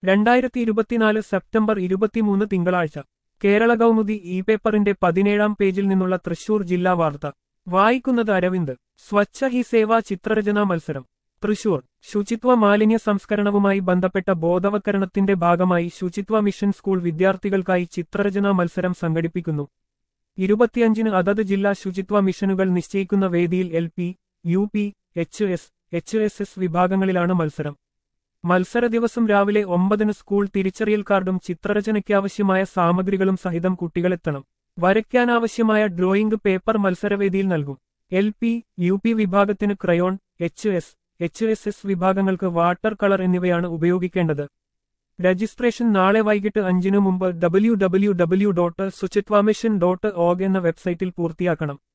രണ്ടായിരത്തി ഇരുപത്തിനാല് സെപ്റ്റംബർ ഇരുപത്തിമൂന്ന് തിങ്കളാഴ്ച കേരള കൗമുദി ഇ പേപ്പറിന്റെ പതിനേഴാം പേജിൽ നിന്നുള്ള തൃശൂർ ജില്ലാ വാർത്ത വായിക്കുന്നത് അരവിന്ദ് സ്വച്ഛ ഹി സേവ ചിത്രരചനാ മത്സരം തൃശൂർ ശുചിത്വ മാലിന്യ സംസ്കരണവുമായി ബന്ധപ്പെട്ട ബോധവൽക്കരണത്തിന്റെ ഭാഗമായി ശുചിത്വ മിഷൻ സ്കൂൾ വിദ്യാർത്ഥികൾക്കായി ചിത്രരചനാ മത്സരം സംഘടിപ്പിക്കുന്നു ഇരുപത്തിയഞ്ചിന് അതത് ജില്ലാ ശുചിത്വ മിഷനുകൾ നിശ്ചയിക്കുന്ന വേദിയിൽ L P U P H S H S S വിഭാഗങ്ങളിലാണ് മത്സരം മത്സര ദിവസം രാവിലെ ഒമ്പതിന് സ്കൂൾ തിരിച്ചറിയൽ കാർഡും ചിത്രരചനയ്ക്കാവശ്യമായ സാമഗ്രികളും സഹിതം കുട്ടികളെത്തണം വരയ്ക്കാനാവശ്യമായ ഡ്രോയിംഗ് പേപ്പർ മത്സരവേദിയിൽ നൽകും എൽ പി യു പി വിഭാഗത്തിന് crayon H S H S S വിഭാഗങ്ങൾക്ക് വാട്ടർ കളർ എന്നിവയാണ് ഉപയോഗിക്കേണ്ടത് രജിസ്ട്രേഷൻ നാളെ വൈകിട്ട് അഞ്ചിനു മുമ്പ് W W W dot Suchitwa mission dot org എന്ന വെബ്സൈറ്റിൽ പൂർത്തിയാക്കണം